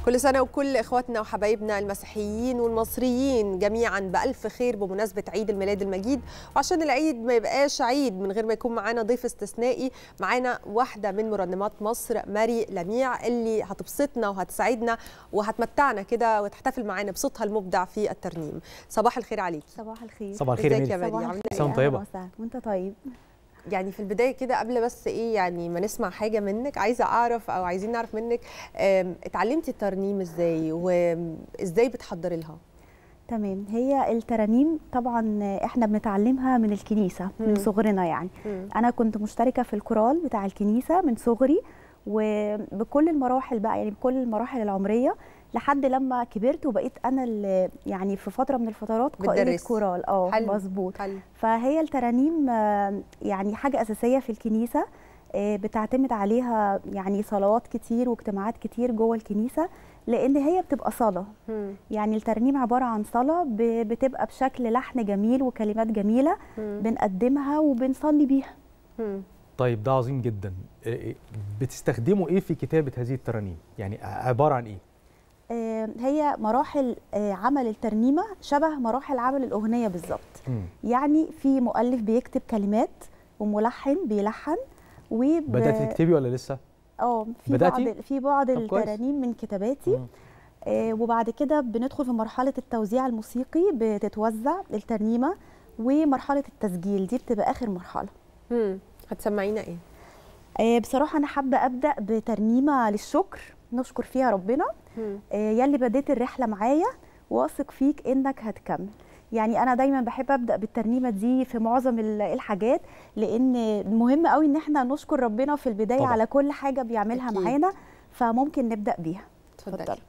كل سنة وكل إخواتنا وحبايبنا المسيحيين والمصريين جميعا بألف خير بمناسبة عيد الميلاد المجيد وعشان العيد ما يبقاش عيد من غير ما يكون معانا ضيف استثنائي معانا واحدة من مرنمات مصر ماري لميع اللي هتبسطنا وهتسعدنا وهتمتعنا كده وتحتفل معانا بصوتها المبدع في الترنيم صباح الخير عليكي صباح الخير صباح الخير يا ازيك يا ميري ماري صباح عاملة الخير إيه؟ سنة طيبة. أهلاً وسهلاً. وانت طيب يعني في البدايه كده قبل بس ايه يعني ما نسمع حاجه منك عايزه اعرف او عايزين نعرف منك آم، اتعلمتي الترنيم ازاي وازاي بتحضري لها تمام هي الترانيم طبعا احنا بنتعلمها من الكنيسه مم. من صغرنا يعني انا كنت مشتركه في الكورال بتاع الكنيسه من صغري وبكل المراحل بقى يعني بكل المراحل العمريه لحد لما كبرت وبقيت انا اللي يعني في فتره من الفترات قائده بتدرسي. كورال اه حلو. مظبوط حلو فهي الترانيم آه، يعني حاجه اساسيه في الكنيسه آه، بتعتمد عليها يعني صلوات كتير واجتماعات كتير جوه الكنيسه لان هي بتبقى صلاه مم. يعني الترنيم عباره عن صلاه ب- بتبقى بشكل لحن جميل وكلمات جميله مم. بنقدمها وبنصلي بيها مم. طيب ده عظيم جدا إيه- بتستخدموا ايه في كتابه هذه الترانيم يعني عباره عن ايه آه، هي مراحل آه، عمل الترنيمه شبه مراحل عمل الاغنيه بالظبط مم. يعني في مؤلف بيكتب كلمات وملحن بيلحن وب... بداتي تكتبي ولا لسه اه في بدأتي؟ بعض في بعض طب كويس. الترانيم من كتاباتي مم. آه، وبعد كده بندخل في مرحله التوزيع الموسيقي بتتوزع الترنيمه ومرحله التسجيل دي بتبقى اخر مرحله مم. هتسمعينا ايه آه، بصراحه انا حابه ابدا بترنيمه للشكر نشكر فيها ربنا مم. آه، يلي بديت الرحله معايا واثق فيك انك هتكمل يعني انا دايما بحب ابدا بالترنيمه دي في معظم ال- الحاجات لان مهم قوي ان احنا نشكر ربنا في البدايه طبعاً. على كل حاجه بيعملها أكيد. معانا فممكن نبدا بيها اتفضلي اتفضلي.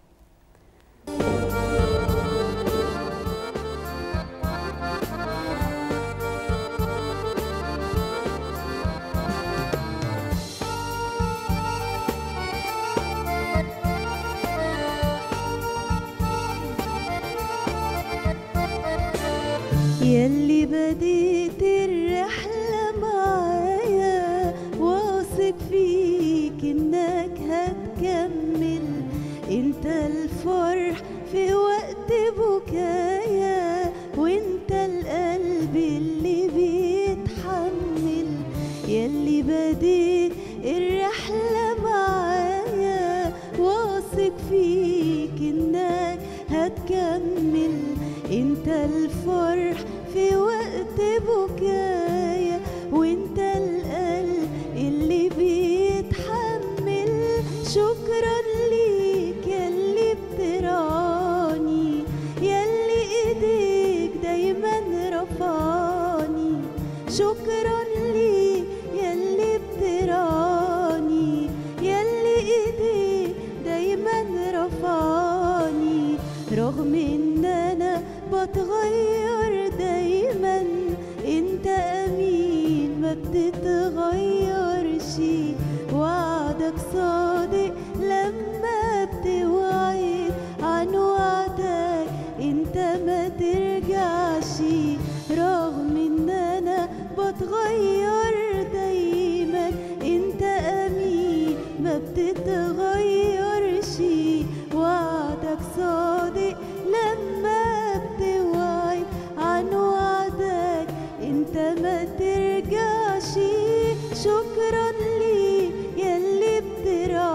يلي بديت الرحلة معايا واثق فيك انك هتكمل انت الفرح في وقت بكايا وانت القلب اللي بيتحمل يلي بديت الرحلة معايا واثق فيك انك هتكمل انت الفرح في وقت بكايا وانت القلب اللي بيتحمل شكرا ليك ياللي بتراني ياللي ايديك دايما رفعني شكرا ليك ياللي بتراني ياللي ايديك دايما رفعني رغم ان انا بتغير دايما انت امين ما بتتغيرش وعدك صادق لما بتوعد عن وعدك انت ما ترجعش رغم ان انا بتغير دايما انت امين ما بتتغيرش وعدك صادق لما بتوعد عن وعدك انت ما ترجعش شكرا ليك ياللي بترعى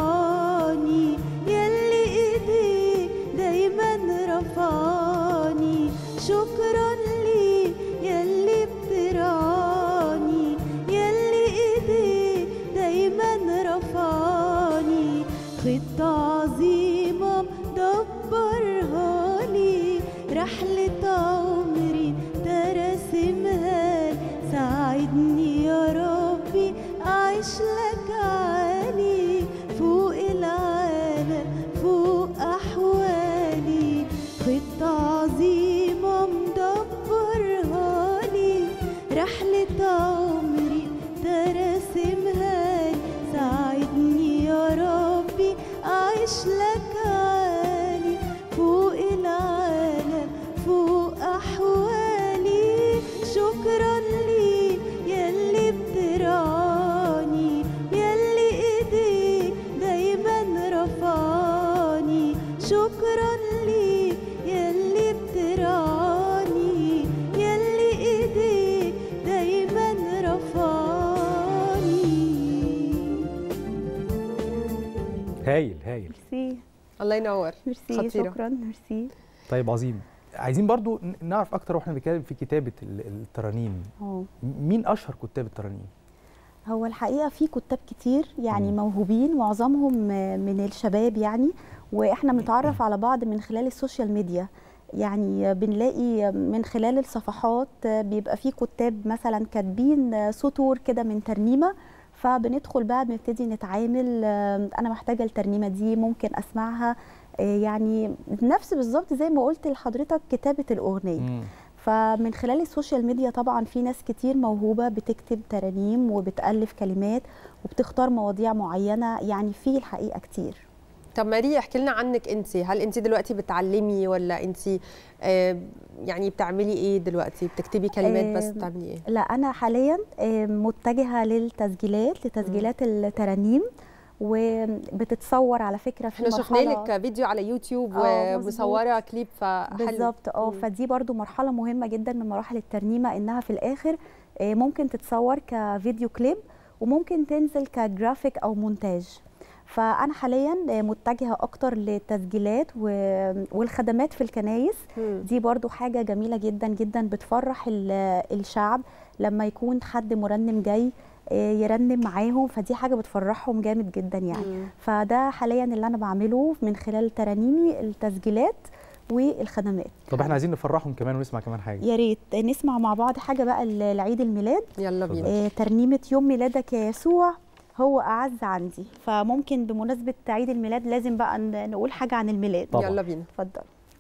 هايل هايل ميرسي الله ينور ميرسي خطيرة. شكرا ميرسي طيب عظيم عايزين برضو ن- نعرف اكتر واحنا بنتكلم في كتابه ال- الترانيم اه مين اشهر كتاب الترانيم هو الحقيقه في كتاب كتير يعني مم. موهوبين معظمهم من الشباب يعني واحنا بنتعرف على بعض من خلال السوشيال ميديا يعني بنلاقي من خلال الصفحات بيبقى في كتاب مثلا كاتبين سطور كده من ترنيمه فبندخل بقى بنبتدي نتعامل انا محتاجه الترنيمه دي ممكن اسمعها يعني نفس بالظبط زي ما قلت لحضرتك كتابه الاغنيه مم. فمن خلال السوشيال ميديا طبعا في ناس كتير موهوبه بتكتب ترانيم وبتالف كلمات وبتختار مواضيع معينه يعني في الحقيقه كتير طب ماريا احكي لنا عنك انت هل انت دلوقتي بتعلمي ولا انت آه يعني بتعملي ايه دلوقتي بتكتبي كلمات بس آم، بتعملي ايه لا انا حاليا آه، متجهه للتسجيلات لتسجيلات الترانيم وبتتصور على فكره في احنا شفنا مرحلة- لك فيديو على يوتيوب آه، ومصوره كليب فحلو بالظبط اه مم. فدي برضو مرحله مهمه جدا من مراحل الترنيمه انها في الاخر آه، ممكن تتصور كفيديو كليب وممكن تنزل كجرافيك او مونتاج فانا حاليا آه، متجهه اكتر للتسجيلات و- والخدمات في الكنايس مم. دي برضو حاجه جميله جدا جدا بتفرح ال- الشعب لما يكون حد مرنم جاي آه، يرنم معاهم فدي حاجه بتفرحهم جامد جدا يعني مم. فده حاليا اللي انا بعمله من خلال ترانيمي التسجيلات والخدمات طب احنا عايزين نفرحهم كمان ونسمع كمان حاجه يا ريت نسمع مع بعض حاجه بقى ل- لعيد الميلاد يلا بينا آه، ترنيمه يوم ميلادك يا يسوع هو اعز عندي فممكن بمناسبه عيد الميلاد لازم بقى ن- نقول حاجه عن الميلاد طبعاً. يلا بينا اتفضل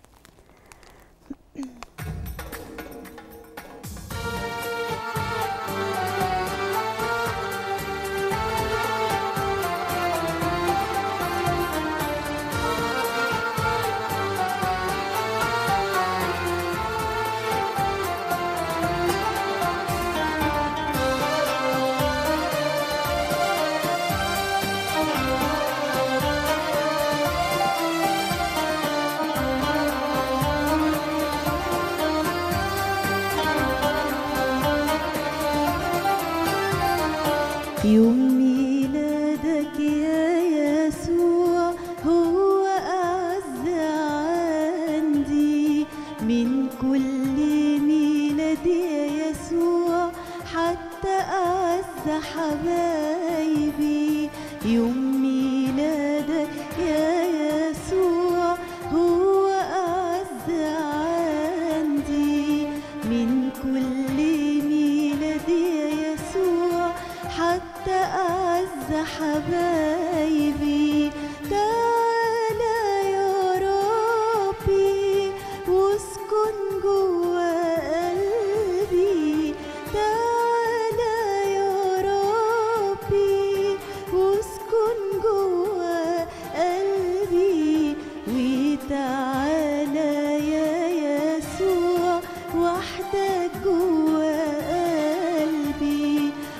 يوم ميلادك يا يسوع هو أعز عندي من كل ميلاد يا يسوع حتى أعز حبايبي يوم ميلادك يا يسوع هو أعز عندي من كل ميلاد يا يسوع حتى أعز حبايبي تعالى يا ربي واسكن جوا قلبي تعالى يا ربي واسكن جوا قلبي وتعالى يا يسوع وحدك جوا قلبي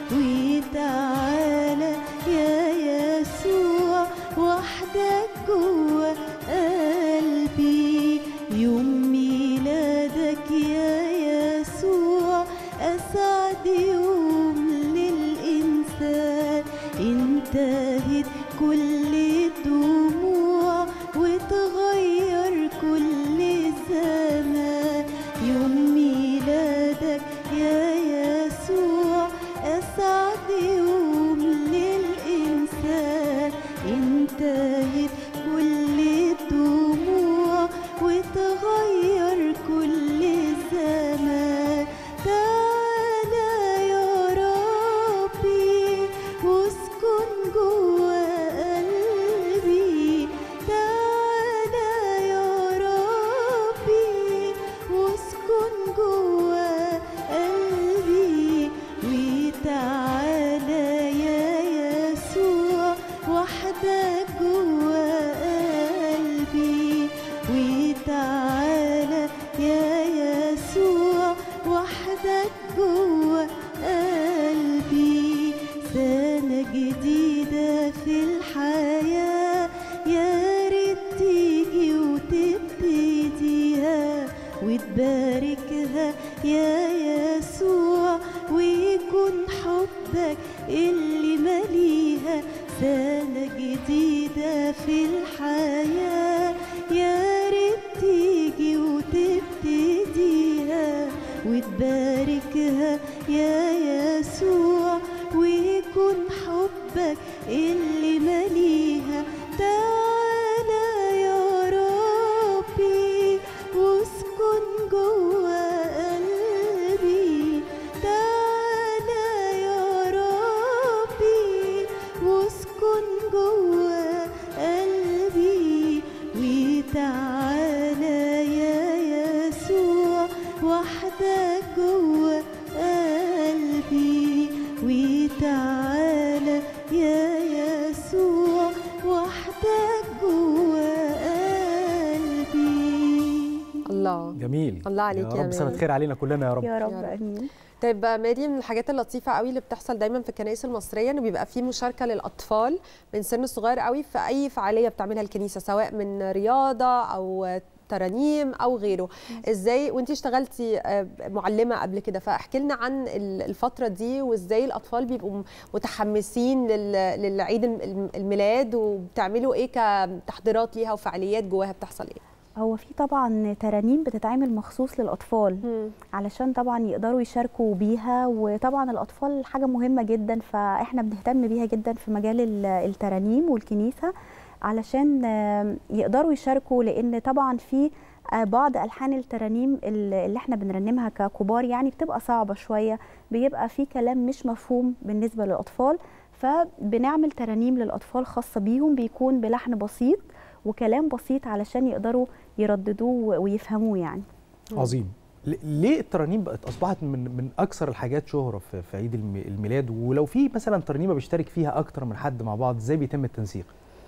وتعالى يا يسوع وحدك جوا قلبي يوم ميلادك يا يسوع أسعد يوم للإنسان انتهت كل الدموع وتغير كل الزمان يوم ميلادك يا يسوع أسعد يوم للإنسان انتهت كل الدموع وتغير كل الزمان تعالى يا ربي واسكن جوا قلبي تعالى يا ربي واسكن جوا قلبي وتعالى يا يسوع وحدك جوا قلبي وتعالى يا يسوع وحدك جوا قلبي سنة جديدة في الحياة يا ريت تيجي وتبتديها وتباركها يا يسوع حبك اللي مليها سنة جديدة باركها في الحياة يا ريت تيجي وتبتديها وتباركها يا يسوع ويكون حبك اللي مليها تعالى يا ربي واسكن جوا قلبي تعالى يا ربي واسكن جوا قلبي وتعالى يا يسوع وحدك جوا قلبي وتعالى يا يسوع وحدك جوا قلبي الله جميل الله عليك يا يا رب سنة ماري. خير علينا كلنا يا رب يا رب يا رب. امين طيب بقى ماري من الحاجات اللطيفة قوي اللي بتحصل دايما في الكنائس المصرية انه بيبقى في مشاركة للأطفال من سن صغير قوي في أي فعالية بتعملها الكنيسة سواء من رياضة أو ترانيم او غيره ازاي وانت اشتغلتي آه، معلمه قبل كده فاحكي لنا عن ال- الفتره دي وازاي الاطفال بيبقوا م- متحمسين لل- للعيد الم- الميلاد وبتعملوا ايه كتحضيرات ليها وفعاليات جواها بتحصل ايه هو في طبعا ترانيم بتتعمل مخصوص للاطفال علشان طبعا يقدروا يشاركوا بيها وطبعا الاطفال حاجه مهمه جدا فاحنا بنهتم بيها جدا في مجال ال- الترانيم والكنيسه علشان آم، يقدروا يشاركوا لان طبعا في آه، بعض الحان الترانيم ال- اللي احنا بنرنمها ككبار يعني بتبقى صعبه شويه بيبقى في كلام مش مفهوم بالنسبه للاطفال فبنعمل ترانيم للاطفال خاصه بيهم بيكون بلحن بسيط وكلام بسيط علشان يقدروا يرددوه ويفهموه يعني عظيم ل- ليه الترانيم بقت اصبحت من من اكثر الحاجات شهره في في عيد الم- الميلاد ولو في مثلا ترنيمه بيشترك فيها اكتر من حد مع بعض ازاي بيتم التنسيق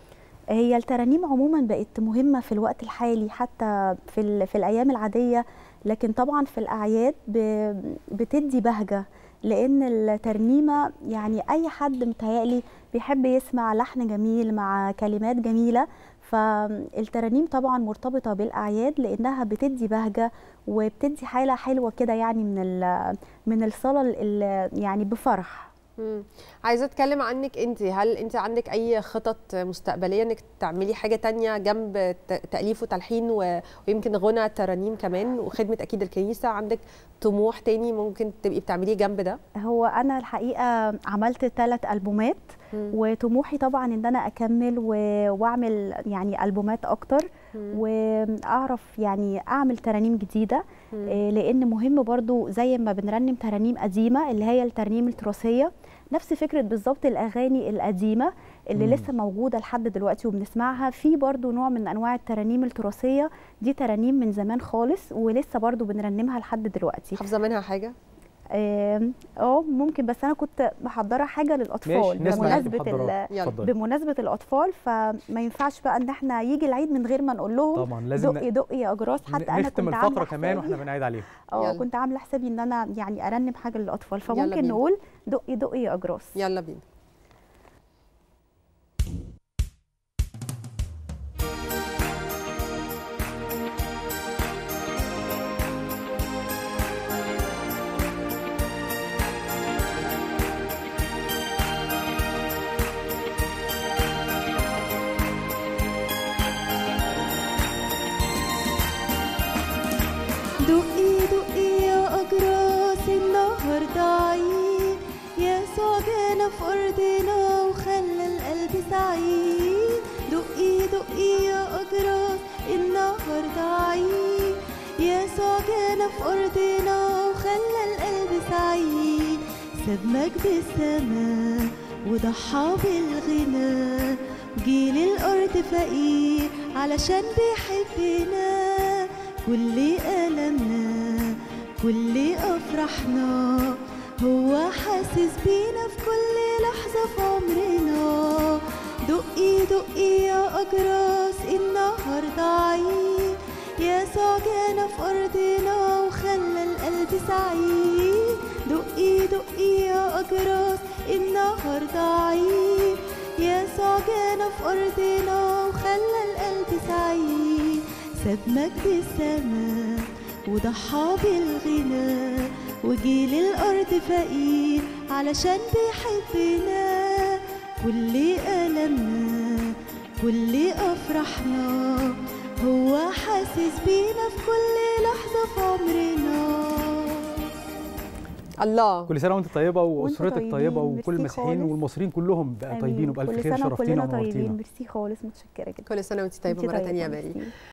هي الترانيم عموما بقت مهمة في الوقت الحالي حتى في, ال- في الأيام العادية لكن طبعا في الأعياد ب- بتدي بهجة لأن الترنيمة يعني أي حد متهيألي بيحب يسمع لحن جميل مع كلمات جميلة فالترانيم طبعا مرتبطة بالأعياد لأنها بتدي بهجة وبتدي حالة حلوة كده يعني من ال- من الصلاة ال- يعني بفرح مم. عايزه اتكلم عنك انت هل انت عندك اي خطط مستقبليه انك تعملي حاجه تانية جنب ت- تاليف وتلحين و- ويمكن غنى ترانيم كمان وخدمه اكيد الكنيسه عندك طموح تاني ممكن تبقي بتعمليه جنب ده هو انا الحقيقه عملت ثلاث البومات مم. وطموحي طبعا ان انا اكمل و- واعمل يعني البومات اكتر مم. واعرف يعني اعمل ترانيم جديده مم. إيه، لان مهم برضو زي ما بنرنم ترانيم قديمه اللي هي الترنيم التراثيه نفس فكره بالظبط الاغاني القديمه اللي مم. لسه موجوده لحد دلوقتي وبنسمعها في برضو نوع من انواع الترانيم التراثيه دي ترانيم من زمان خالص ولسه برضو بنرنمها لحد دلوقتي حافظه منها حاجه آم، اه ممكن بس انا كنت محضره حاجه للاطفال ماشي نسمع انت بمناسبه محضراه. ال- يلا. اتفضلي. بمناسبه الاطفال فما ينفعش بقى ان احنا يجي العيد من غير ما نقول لهم طبعا لازم دقي دقي يا اجراس حتى انا نختم كنت عامله الفقره كمان حسابي- واحنا بنعيد عليها اه يلا. كنت عامله حسابي ان انا يعني ارنم حاجه للاطفال يلا فممكن بينا. نقول دقي دقي يا اجراس يلا بينا دقي دقي يا أجراس النهاردة عيد يسوع جانا في أرضنا وخلى القلب سعيد دقي دقي يا أجراس النهاردة عيد يسوع جانا في أرضنا وخلى القلب سعيد ساب مجد السماء وضحى بالغنى جيل الأرض فقير علشان بيحبنا كل ألمنا كل أفرحنا هو حاسس بينا في كل لحظة في عمرنا دقي دقي يا أجراس النهاردة عيد يسوع جانا في أرضنا وخلى القلب سعيد دقي دقي يا أجراس النهاردة عيد يسوع جانا في أرضنا وخلى القلب سعيد ساب مجد السماء وضحى بالغنى وجيل الأرض فقير علشان بيحبنا كل ألمنا كل أفراحنا هو حاسس بينا في كل لحظة في عمرنا الله كل سنه وانت طيبه واسرتك طيبين، طيبه ميرسي وكل المسيحيين خالص. والمصريين كلهم بقى طيبين آمين. وبالف كل خير سنة شرفتينا وكلنا طيبين ونورتينا ميرسي خالص متشكره جدا كل سنه وانت طيبه انتي مره ثانيه يا ميرسي. ماري